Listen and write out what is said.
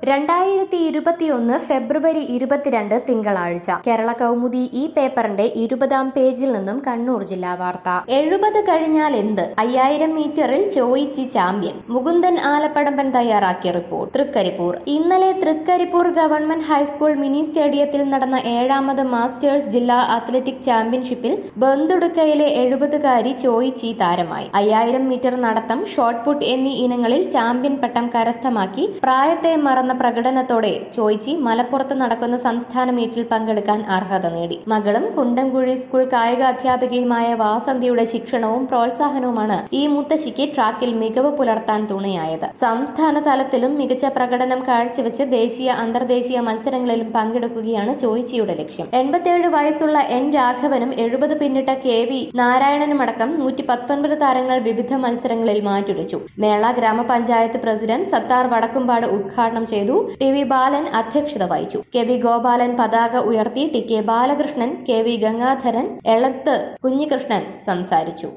രണ്ടായിരത്തി ഇരുപത്തിയൊന്ന് ഫെബ്രുവരി ഇരുപത്തിരണ്ട് തിങ്കളാഴ്ച കേരള കൗമുദി ഈ പേപ്പറിന്റെ ഇരുപതാം പേജിൽ നിന്നും കണ്ണൂർ ജില്ലാ വാർത്ത എഴുപത് കഴിഞ്ഞാൽ എന്ത് അയ്യായിരം മീറ്ററിൽ ചോയിച്ചി ചാമ്പ്യൻ മുകുന്ദൻ ആലപ്പടമ്പൻ തയ്യാറാക്കിയ റിപ്പോർട്ട് തൃക്കരിപ്പൂർ ഇന്നലെ തൃക്കരിപ്പൂർ ഗവൺമെന്റ് ഹൈസ്കൂൾ മിനി സ്റ്റേഡിയത്തിൽ നടന്ന ഏഴാമത് മാസ്റ്റേഴ്സ് ജില്ലാ അത്ലറ്റിക് ചാമ്പ്യൻഷിപ്പിൽ ബന്തുടുക്കയിലെ എഴുപതുകാരി ചോയിച്ചി താരമായി അയ്യായിരം മീറ്റർ നടത്തം ഷോട്ട് പുട്ട് എന്നീ ഇനങ്ങളിൽ ചാമ്പ്യൻ പട്ടം കരസ്ഥമാക്കി പ്രായത്തെ മറന്ന പ്രകടനത്തോടെ ചോയിച്ചി മലപ്പുറത്ത് നടക്കുന്ന സംസ്ഥാന മീറ്റിൽ പങ്കെടുക്കാൻ അർഹത നേടി മകളും കുണ്ടംകുഴി സ്കൂൾ കായിക അധ്യാപികയുമായ വാസന്തിയുടെ ശിക്ഷണവും പ്രോത്സാഹനവുമാണ് ഈ മുത്തശ്ശിക്ക് ട്രാക്കിൽ മികവ് പുലർത്താൻ തുണയായത് സംസ്ഥാന തലത്തിലും മികച്ച പ്രകടനം കാഴ്ചവെച്ച് ദേശീയ അന്തർദേശീയ മത്സരങ്ങളിലും പങ്കെടുക്കുകയാണ് ചോയിച്ചിയുടെ ലക്ഷ്യം എൺപത്തിയേഴ് വയസ്സുള്ള എൻ രാഘവനും എഴുപത് പിന്നിട്ട കെ വി നാരായണനുമടക്കം നൂറ്റി പത്തൊൻപത് താരങ്ങൾ വിവിധ മത്സരങ്ങളിൽ മാറ്റുരച്ചു മേള ഗ്രാമപഞ്ചായത്ത് പ്രസിഡന്റ് സത്താർ വടക്കുംപാട് ഉദ്ഘാടനം ചെയ്തു ടി വി ബാലൻ അധ്യക്ഷത വഹിച്ചു കെ വി ഗോപാലൻ പതാക ഉയർത്തി T K Balakrishnan K V Gangadharan Elath Kunhikrishnan സംസാരിച്ചു